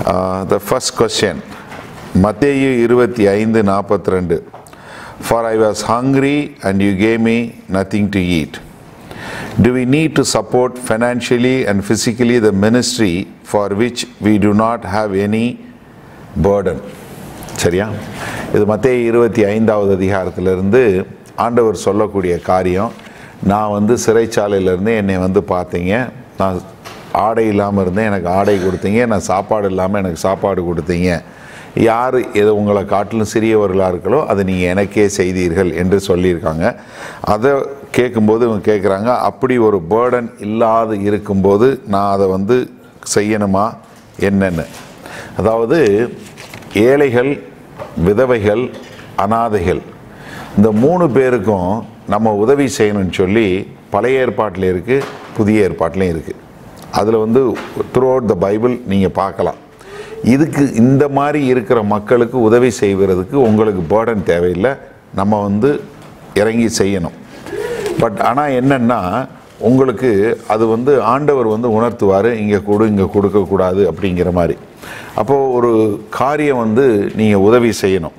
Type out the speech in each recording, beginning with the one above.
The first question மத்தேயு இருபத்தி ஐந்து நாற்பத்தி ரெண்டு for I was hungry and you gave me nothing to eat Do we need to support financially and physically the ministry for which we do not have any burden? சரியா இது மத்திய இருபத்தி ஐந்தாவது அதிகாரத்திலிருந்து ஆண்டவர் சொல்லக்கூடிய காரியம் நான் வந்து சிறைச்சாலையிலேருந்து என்னை வந்து பார்த்தீங்க நான் ஆடை இல்லாமல் இருந்தேன் எனக்கு ஆடை கொடுத்தீங்க நான் சாப்பாடு இல்லாமல் எனக்கு சாப்பாடு கொடுத்தீங்க யார் எது உங்களை காட்டிலும் சிறியவர்களாக இருக்கிறோ அதை நீங்கள் எனக்கே செய்தீர்கள் என்று சொல்லியிருக்காங்க அதை கேட்கும்போது இவங்க கேட்குறாங்க அப்படி ஒரு பேர்டன் இல்லாது இருக்கும்போது நான் அதை வந்து செய்யணுமா என்னென்னு அதாவது ஏழைகள் விதவைகள் அனாதைகள் இந்த மூணு பேருக்கும் நம்ம உதவி செய்யணும்னு சொல்லி பழைய ஏற்பாட்டில் இருக்குது புதிய ஏற்பாட்டிலையும் இருக்குது அதில் வந்து த்ரூ அவுட் த பைபிள் நீங்கள் பார்க்கலாம் இதுக்கு இந்த மாதிரி இருக்கிற மக்களுக்கு உதவி செய்வதற்கு உங்களுக்கு பேர்டன் தேவையில்லை நம்ம வந்து இறங்கி செய்யணும் பட் ஆனால் என்னென்னா உங்களுக்கு அது வந்து ஆண்டவர் வந்து உணர்த்துவார் இங்கே கொடு இங்கே கொடுக்கக்கூடாது அப்படிங்கிற மாதிரி அப்போது ஒரு காரியம் வந்து நீங்கள் உதவி செய்யணும்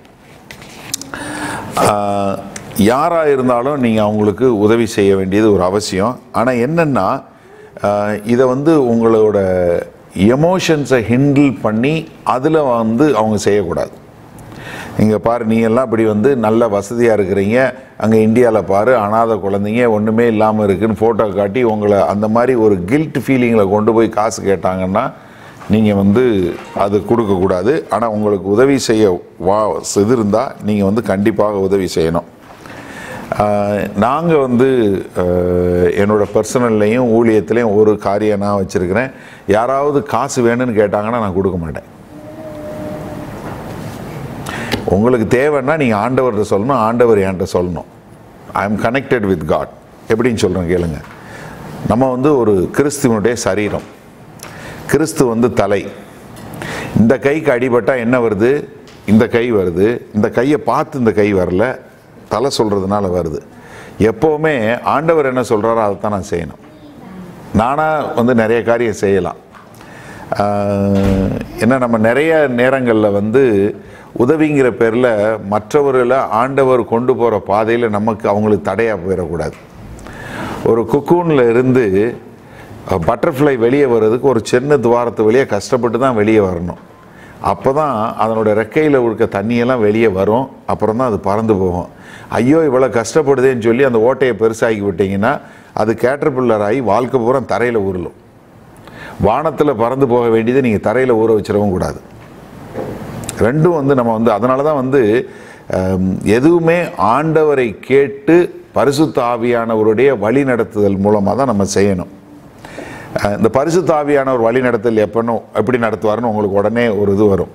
யாராக இருந்தாலும் நீங்கள் அவங்களுக்கு உதவி செய்ய வேண்டியது ஒரு அவசியம் ஆனால் என்னென்னா இதை வந்து உங்களோட எமோஷன்ஸை ஹிண்டில் பண்ணி அதில் வந்து அவங்க செய்யக்கூடாது இங்கே பாரு நீ எல்லாம் இப்படி வந்து நல்ல வசதியாக இருக்கிறீங்க அங்கே இந்தியாவில் பாரு அனாதை குழந்தைங்க ஒன்றுமே இல்லாமல் இருக்குன்னு ஃபோட்டோ காட்டி உங்களை அந்த மாதிரி ஒரு கில்ட் ஃபீலிங்கில் கொண்டு போய் காசு கேட்டாங்கன்னா நீங்கள் வந்து அது கொடுக்கக்கூடாது ஆனால் உங்களுக்கு உதவி செய்ய வா இது இருந்தால் நீங்கள் வந்து கண்டிப்பாக உதவி செய்யணும் நாங்கள் வந்து என்னோடய பர்சனல்லையும் ஊழியத்துலேயும் ஒரு காரியம் நான் வச்சுருக்கிறேன் யாராவது காசு வேணும்னு கேட்டாங்கன்னா நான் கொடுக்க மாட்டேன் உங்களுக்கு தேவைன்னா நீங்கள் ஆண்டவர்கிட்ட சொல்லணும் ஆண்டவர் என்கிட்ட சொல்லணும் I am connected with God எப்படின்னு சொல்கிறேன் கேளுங்க நம்ம வந்து ஒரு கிறிஸ்துவனுடைய சரீரம் கிறிஸ்து வந்து தலை இந்த கைக்கு அடிபட்டால் என்ன வருது இந்த கை வருது இந்த கையை பார்த்து இந்த கை வரல தலை சொல்கிறதுனால வருது எப்போவுமே ஆண்டவர் என்ன சொல்கிறாரோ அதை தான் நான் செய்யணும் நானாக வந்து நிறைய காரியம் செய்யலாம் ஏன்னா நம்ம நிறைய நேரங்களில் வந்து உதவிங்கிற பேரில் மற்றவர்களை ஆண்டவர் கொண்டு போகிற பாதையில் நமக்கு அவங்களுக்கு தடையாக போயிடக்கூடாது ஒரு குக்கூனில் இருந்து பட்டர்ஃப்ளை வெளியே வர்றதுக்கு ஒரு சின்ன துவாரத்து வழியாக கஷ்டப்பட்டு தான் வெளியே வரணும் அப்போ தான் அதனோட ரெக்கையில் இருக்க தண்ணியெல்லாம் வெளியே வரும் அப்புறம் தான் அது பறந்து போகும் ஐயோ இவ்வளோ கஷ்டப்படுதேன்னு சொல்லி அந்த ஓட்டையை பெருசாக்கி விட்டிங்கன்னா அது கேட்டர்பில்லர் ஆகி வாழ்க்கை பூரா தரையில் உருளும் வானத்தில் பறந்து போக வேண்டியதை நீங்கள் தரையில் ஊற வச்சிடவும் கூடாது ரெண்டும் வந்து நம்ம வந்து அதனால தான் வந்து எதுவுமே ஆண்டவரை கேட்டு பரிசுத்த ஆவியானவருடைய வழி நடத்துதல் மூலமாக தான் நம்ம செய்யணும் இந்த பரிசுத்த ஆவியானவர் வழி நடத்தல் எப்போ எப்படி நடத்துவார்னு உங்களுக்கு உடனே ஒரு இது வரும்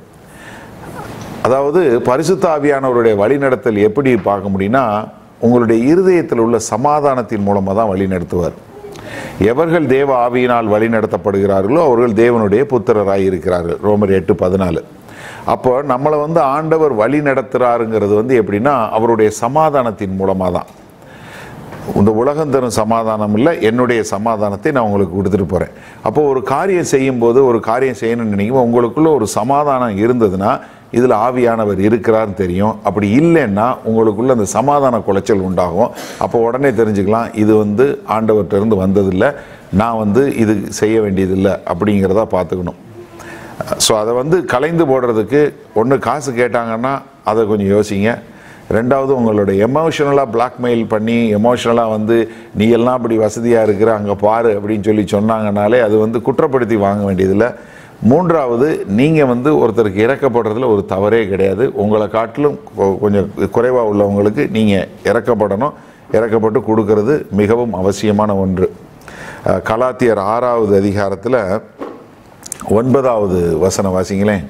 அதாவது பரிசுத்த ஆவியானவருடைய வழி நடத்தல் எப்படி பார்க்க முடியும்னா உங்களுடைய இருதயத்தில் உள்ள சமாதானத்தின் மூலமாக தான் வழி நடத்துவார் எவர்கள் தேவ ஆவியினால் வழி நடத்தப்படுகிறார்களோ அவர்கள் தேவனுடைய புத்திரராய் இருக்கிறார்கள் ரோமர் எட்டு பதினாலு அப்போ நம்மளை வந்து ஆண்டவர் வழி நடத்துகிறாருங்கிறது வந்து எப்படின்னா அவருடைய சமாதானத்தின் மூலமாக தான் இந்த உலகம் தரும் சமாதானம் இல்லை என்னுடைய சமாதானத்தை நான் உங்களுக்கு கொடுத்துட்டு போகிறேன் அப்போ ஒரு காரியம் செய்யும்போது ஒரு காரியம் செய்யணும்னு நினைக்கும் உங்களுக்குள்ள ஒரு சமாதானம் இருந்ததுன்னா இதில் ஆவியானவர் இருக்கிறார்னு தெரியும் அப்படி இல்லைன்னா உங்களுக்குள்ள அந்த சமாதான குலைச்சல் உண்டாகும் அப்போ உடனே தெரிஞ்சுக்கலாம் இது வந்து ஆண்டவர்கிட்ட இருந்து வந்ததில்லை நான் வந்து இது செய்ய வேண்டியதில்லை அப்படிங்கிறத பார்த்துக்கணும் ஸோ அதை வந்து கலைந்து போடுறதுக்கு ஒன்று காசு கேட்டாங்கன்னா அதை கொஞ்சம் யோசிங்க ரெண்டாவது உங்களோட எமோஷனலாக பிளாக்மெயில் பண்ணி எமோஷனலாக வந்து நீ எல்லாம் அப்படி வசதியாக இருக்கிற அங்கே பாரு அப்படின்னு சொல்லி சொன்னாங்கனாலே அது வந்து குற்றப்படுத்தி வாங்க வேண்டியதில்லை மூன்றாவது நீங்கள் வந்து ஒருத்தருக்கு இறக்கப்படுறதுல ஒரு தவறே கிடையாது உங்களை காட்டிலும் கொஞ்சம் குறைவாக உள்ளவங்களுக்கு நீங்கள் இறக்கப்படணும் இறக்கப்பட்டு கொடுக்கறது மிகவும் அவசியமான ஒன்று கலாத்தியர் ஆறாவது அதிகாரத்தில் ஒன்பதாவது வசனம் வாசிங்களேன்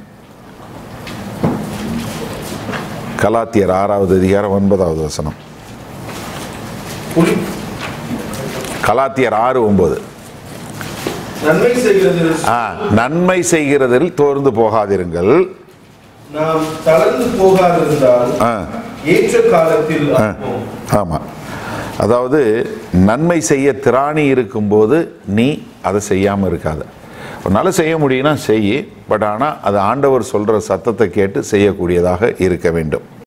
கலாத்தியர் ஆறாவது அதிகாரம் ஒன்பதாவது வசனம் கலாத்தியர் ஆறு ஒன்பது நன்மை செய்கிறது ஆ நன்மை செய்கிறதில் தோர்ந்து போகாதிருங்கள் நாம் தளர்ந்து போகாதிருந்தால் ஆ ஏற்ற காலத்தில் அற்போம். ஆமாம் அதாவது நன்மை செய்ய திராணி இருக்கும்போது நீ அதை செய்யாமல் இருக்காத உன்னால் செய்ய முடியும்னா செய் பட் ஆனால் அது ஆண்டவர் சொல்கிற சத்தத்தை கேட்டு செய்யக்கூடியதாக இருக்க வேண்டும்